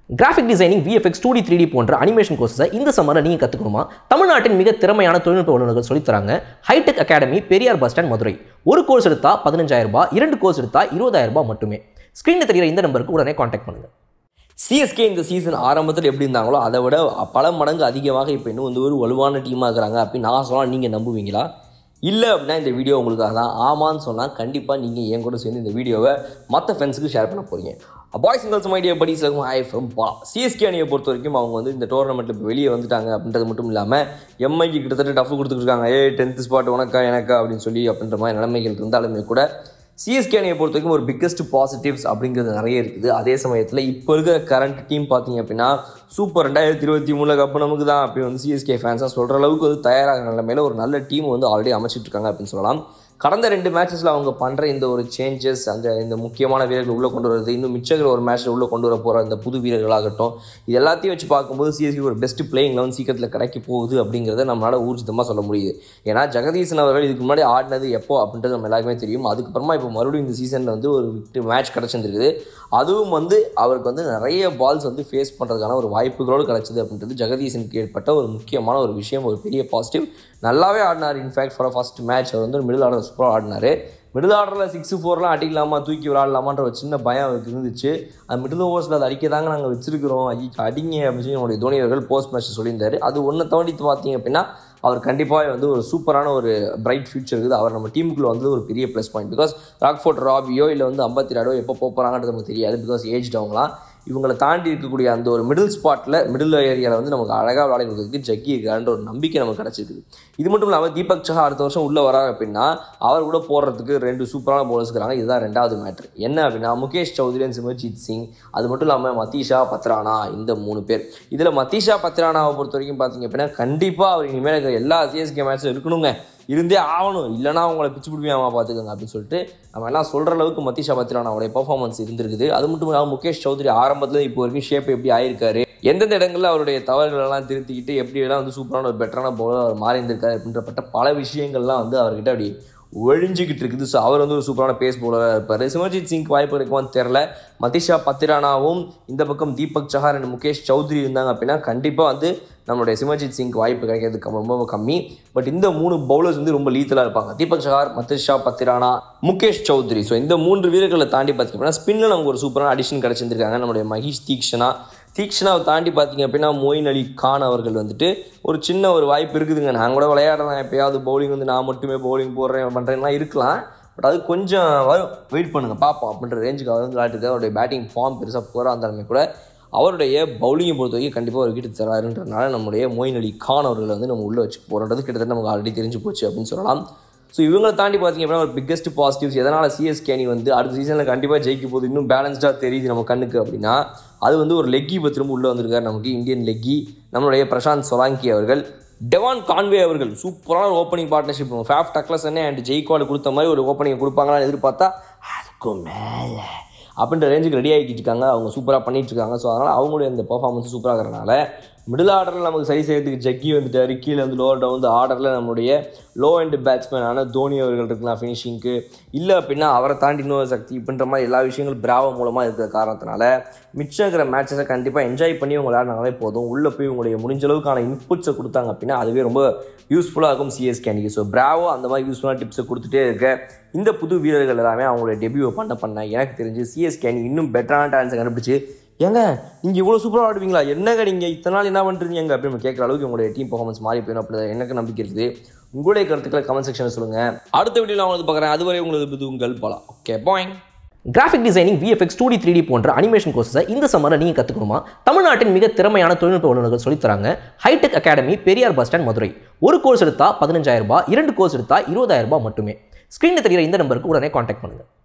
graphic designing VFX two D three D போன்ற animation கோர்ஸை இந்த சம்மரில் நீங்கள் கற்றுக்கணுமா தமிழ்நாட்டின் மிக திறமையான தொழில்நுட்ப வல்லுநர்கள் சொல்லித்தராங்க Hitech Academy Periyar bus stand Madurai ஒரு கோர்ஸ் எடுத்தா பதினஞ்சாயிரம் ரூபாய் இரண்டு கோர்ஸ் எடுத்தா இருபதாயிரம் ரூபாய் மட்டுமே ஸ்க்ரீனில் தெரிகிற இந்த நம்பருக்கு உடனே காண்டாக்ட் பண்ணுங்கள் சிஎஸ்கே இந்த சீசன் ஆரம்பத்தில் எப்படி இருந்தாங்களோ அதை விட பல மடங்கு அதிகமாக இப்போ இன்னும் வந்து ஒரு வலுவான டீமாக இருக்கிறாங்க அப்படின்னு நான் சொன்னால் நீங்கள் நம்புவீங்களா இல்லை அப்படின்னா இந்த வீடியோ உங்களுக்காக தான் ஆமான்னு சொன்னால் கண்டிப்பாக நீங்கள் என் கூட சேர்ந்து இந்த வீடியோவை மற்ற ஃப்ரெண்ட்ஸுக்கு ஷேர் பண்ண போகிறீங்க boys and girls my dear buddies இருக்கும் ஐ ஃப்ரம் பா சிஎஸ்கே அணியை பொறுத்த வரைக்கும் அவங்க வந்து இந்த டோர்னமெண்ட்டில் இப்போ வெளியே வந்துட்டாங்க அப்படின்றது மட்டும் இல்லாமல் எம்ஐக்கு கிட்டத்தட்ட டஃப் கொடுத்துருக்காங்க ஏ டென்த் ஸ்பாட் உனக்கா எனக்கா அப்படின்னு சொல்லி அப்படின்ற மாதிரி நிலைமைகள் இருந்தாலுமே கூட சிஎஸ்கே அணியை பொறுத்த வரைக்கும் ஒரு பிக்கஸ்ட் பாசிட்டிவ்ஸ் அப்படிங்கிறது நிறைய இருக்குது அதே சமயத்தில் இப்போ இருக்கிற கரண்ட் டீம் பார்த்தீங்க அப்படின்னா சூப்பர் ரெண்டாயிரத்தி இருபத்தி மூணில் கப்பு நமக்கு தான் அப்படின்னு வந்து சிஎஸ்கே ஃபேன்ஸாக சொல்கிற அளவுக்கு வந்து தயாராகிற நிலைமையில ஒரு நல்ல டீம் வந்து ஆல்ரெடி அமைச்சிட்டு இருக்காங்க அப்படின்னு சொல்லலாம் கடந்த ரெண்டு மேட்சஸில் அவங்க பண்ணுற இந்த ஒரு சேஞ்சஸ் அந்த இந்த முக்கியமான வீரர்கள் உள்ளே கொண்டு வரது இன்னும் மிச்சங்கிற ஒரு மேட்ச்சில் உள்ளே கொண்டு வர போகிற இந்த புது வீரர்களாகட்டும் இது எல்லாத்தையும் வச்சு பார்க்கும்போது சிஎஸ்கே ஒரு பெஸ்ட் பிளேயிங் லெவன் சீக்கிரத்தில் கிடைக்க போகுது அப்படிங்கிறத நம்மளால் ஊர்ஜிதமாக சொல்ல முடியுது ஏன்னா ஜெகதீசன் அவர்கள் இதுக்கு முன்னாடி ஆடினது எப்போ அப்படின்றது நம்ம எல்லாருக்குமே தெரியும் அதுக்கப்புறமா இப்போ மறுபடியும் இந்த சீசனில் வந்து ஒரு விட்டு மேட்ச் கிடச்சிருந்துருக்குது அதுவும் வந்து அவருக்கு வந்து நிறைய பால்ஸ் வந்து ஃபேஸ் பண்ணுறதுக்கான ஒரு வாய்ப்புகளோடு கிடச்சிது அப்படின்றது ஜெகதீசனுக்கு ஏற்பட்ட ஒரு முக்கியமான ஒரு விஷயம் ஒரு பெரிய பாசிட்டிவ் நல்லாவே ஆடினார் இன்ஃபேக்ட் ஃபார் ஃபஸ்ட் மேட்ச் அவர் வந்து மிடில் ஆர்டர் சூப்பராக ஆடினார் மிடில் ஆர்டரில் சிக்ஸ் ஃபோர்லாம் அடிக்கலாமா தூக்கி விளாடலாமான்ற ஒரு சின்ன பயம் அவருக்கு இருந்துச்சு அது மிடில் ஓவர்ஸில் அதை அடிக்க தாங்க நாங்கள் வச்சிருக்கிறோம் ஐயோ அடிங்க அப்படின்னு சொல்லி நம்முடைய தோனி அவர்கள் போஸ்ட் மேட்ச் சொல்லியிருந்தார் அது ஒன்றை தவண்டி பார்த்தீங்க அப்படின்னா அவர் கண்டிப்பாக வந்து ஒரு சூப்பரான ஒரு பிரைட் ஃபியூச்சர் இருக்குது அவர் நம்ம டீமுக்குள்ள வந்து ஒரு பெரிய ப்ளஸ் பாயிண்ட் பிகாஸ் ராக்ஃபோர்ட் ராபியோ இல்லை வந்து அம்பத்தி ராடோ எப்போ போகிறாங்கன்றது நமக்கு தெரியாது பிகாஸ் ஏஜ் அவங்களாம் இவங்களை தாண்டி இருக்கக்கூடிய அந்த ஒரு மிடில் ஸ்பாட்டில் மிடில் ஏரியாவில் வந்து நமக்கு அழகாக விளையாடி கொடுக்குறதுக்கு ஜக்கி இருக்கான்ற ஒரு நம்பிக்கை நமக்கு கிடச்சிருக்குது இது மட்டும் இல்லாமல் தீபக் சஹா அடுத்த வருஷம் உள்ளே வரார் அப்படின்னா அவர் கூட போடுறதுக்கு ரெண்டு சூப்பரான போலர்ஸ் இருக்கிறாங்க இதுதான் ரெண்டாவது மேட்ரு என்ன அப்படின்னா முகேஷ் சௌத்ரி சிமர்ஜித் சிங் அது மட்டும் இல்லாமல் மத்தீஷா பத்ரானா இந்த மூணு பேர் இதில் மத்தீஷா பத்ரானாவை பொறுத்த வரைக்கும் பார்த்தீங்க அப்படின்னா கண்டிப்பாக அவர் இனிமேல் இருக்கிற எல்லா சிஎஸ்கே மேட்ச்சும் இருக்கணுங்க இருந்தே ஆகணும் இல்லைனா அவங்கள பிச்சு பிடிப்பியாமா பார்த்துக்கோங்க அப்படின்னு சொல்லிட்டு நம்ம எல்லாம் சொல்கிற அளவுக்கு மத்திஷா பத்திரானாவுடைய பர்ஃபார்மன்ஸ் இருந்திருக்குது அது மட்டும் இல்லாமல் முகேஷ் சௌத்ரி ஆரம்பத்தில் இப்போ வரைக்கும் ஷேப் எப்படி ஆயிருக்காரு எந்தெந்த இடங்களில் அவருடைய தவறுகள் எல்லாம் திருத்திக்கிட்டு எப்படி எல்லாம் வந்து சூப்பரான ஒரு பெட்டரான பவுலர் அவர் மாறி இருந்திருக்காரு அப்படின்றப்பட்ட பல விஷயங்கள்லாம் வந்து அவர்கிட்ட அப்படி ஒழிஞ்சிக்கிட்டு இருக்குது ஸோ அவர் வந்து ஒரு சூப்பரான பேஸ் பவுலராக இருப்பார் சிமர்ஜித் சிங் வாய்ப்பு கிடைக்குமான்னு தெரில மதிஷா பத்திரானாவும் இந்த பக்கம் தீபக் சஹார் அண்ட் முகேஷ் சௌத்ரி இருந்தாங்க அப்படின்னா கண்டிப்பாக வந்து நம்மளுடைய சிமர்ஜித் சிங் வாய்ப்பு கிடைக்கிறதுக்கு ரொம்ப கம்மி பட் இந்த மூணு பவுலர்ஸ் வந்து ரொம்ப லீத்தலாக இருப்பாங்க தீபக் சஹார் மத்திஷா பத்திரானா முகேஷ் சௌத்ரி ஸோ இந்த மூன்று வீரர்களை தாண்டி பார்த்தீங்கன்னா ஸ்பின்னில் நமக்கு ஒரு சூப்பரான அடிஷன் கிடச்சிருந்துருக்காங்க நம்மளுடைய மஹீஷ் தீக்ஷனா தீக்ஷனாவை தாண்டி பார்த்தீங்க அப்படின்னா மொயின் அலி கான் அவர்கள் வந்துட்டு ஒரு சின்ன ஒரு வாய்ப்பு இருக்குதுங்க நான் கூட விளையாடுறேன் எப்பயாவது பவுலிங் வந்து நான் மட்டுமே பவுலிங் போடுறேன் பண்ணுறேன்லாம் இருக்கலாம் பட் அது கொஞ்சம் வரும் வெயிட் பண்ணுங்கள் பார்ப்போம் அப்படின்ற ரேஞ்சுக்கு அவர் வந்து விளையாட்டுருக்கு அவருடைய பேட்டிங் ஃபார்ம் பெருசாக போகிறா இருந்தாலுமே கூட அவருடைய பவுலிங்கை பொறுத்த வரைக்கும் கண்டிப்பாக ஒரு கிட்ட தராருன்றனால நம்முடைய மொயின் அலி கான் அவர்களை வந்து நம்ம உள்ளே வச்சு போகிறன்றது கிட்டத்தட்ட நமக்கு ஆல்ரெடி தெரிஞ்சு போச்சு அப்படின்னு சொல்லலாம் ஸோ இவங்களை தாண்டி பார்த்தீங்க அப்படின்னா ஒரு பிக்கஸ்ட் பாசிட்டிவ்ஸ் எதனால் சிஎஸ்கே அணி வந்து அடுத்த சீசனில் கண்டிப்பாக ஜெயிக்க போகுது இன்னும் பேலன்ஸ்டாக தெரியுது நம்ம கண்ணுக்கு அப்படின்னா அது வந்து ஒரு லெக்கி இப்போ திரும்ப உள்ளே வந்திருக்காரு நமக்கு இந்தியன் லெக்கி நம்மளுடைய பிரசாந்த் சொலாங்கி அவர்கள் டெவான் கான்வே அவர்கள் சூப்பரான ஒரு ஓப்பனிங் பார்ட்னர்ஷிப் ஃபேஃப் டக்லஸ் என்ன அண்ட் ஜெய்கால் கொடுத்த மாதிரி ஒரு ஓப்பனிங் கொடுப்பாங்களான்னு எதிர்பார்த்தா அதுக்கும் மேலே அப்படின்ற ரேஞ்சுக்கு ரெடி ஆகிட்டு இருக்காங்க அவங்க சூப்பராக பண்ணிட்டு இருக்காங்க ஸோ அதனால் அவங்களுடைய அந்த பர்ஃபார்மன்ஸ் சூப்பராக இருக்கிறனால மிடில் ஆர்டரில் நமக்கு சரி செய்யறதுக்கு ஜக்கி வந்துட்டார் கீழே வந்து லோவர் டவுன் வந்து ஆர்டரில் நம்மளுடைய லோ அண்ட் பேட்ஸ்மேனான தோனி அவர்கள் இருக்கலாம் ஃபினிஷிங்க்கு இல்லை அப்படின்னா அவரை தாண்டி இன்னொரு சக்தி இப்படின்ற மாதிரி எல்லா விஷயங்களும் பிராவோ மூலமாக இருக்கிற காரணத்தினால மிச்சம் இருக்கிற மேட்சஸை கண்டிப்பாக என்ஜாய் பண்ணி அவங்க விளையாடினாலே போதும் உள்ளே போய் உங்களுடைய முடிஞ்ச அளவுக்கான இன்புட்ஸை கொடுத்தாங்க அப்படின்னா அதுவே ரொம்ப யூஸ்ஃபுல்லாக இருக்கும் சிஎஸ்கே அன்றைக்கி ஸோ பிராவோ அந்த மாதிரி யூஸ்ஃபுல்லான டிப்ஸை கொடுத்துட்டே இருக்க இந்த புது வீரர்கள் எல்லாமே அவங்களுடைய டெபியூவை பண்ண பண்ண எனக்கு தெரிஞ்சு சிஎஸ்கே அணி இன்னும் பெட்டரான டான்ஸை கண்டுபிடிச்சு ஏங்க நீங்கள் இவ்வளோ சூப்பராக ஆடுவீங்களா என்னங்க நீங்கள் இத்தனை நாள் என்ன பண்ணுறீங்க அப்படின்னு கேட்குற அளவுக்கு உங்களுடைய டீம் பர்ஃபார்மன்ஸ் மாறி போயிடும் அப்படி எனக்கு நம்பிக்கை இருக்குது உங்களுடைய கருத்துக்களை கமெண்ட் செக்ஷனில் சொல்லுங்கள் அடுத்த வீடியோவில் நான் உங்களுக்கு பார்க்குறேன் அதுவரை உங்களுக்கு இது உங்கள் பலம் ஓகே பாயிங் graphic designing VFX two D three D போன்ற அனிமேஷன் கோர்ஸை இந்த சம்மரில் நீங்கள் கற்றுக்கணுமா தமிழ்நாட்டின் மிக திறமையான தொழில்நுட்ப வல்லுநர்கள் சொல்லித்தராங்க Hitech Academy Periyar bus stand Madurai ஒரு கோர்ஸ் எடுத்தால் பதினஞ்சாயிரம் ரூபாய் இரண்டு கோர்ஸ் எடுத்தால் இருபதாயிரம் ரூபாய் மட்டுமே ஸ்க்ரீனில் தெரிகிற இந்த நம்பருக்கு உடனே காண்டாக்ட் பண்ணுங்கள்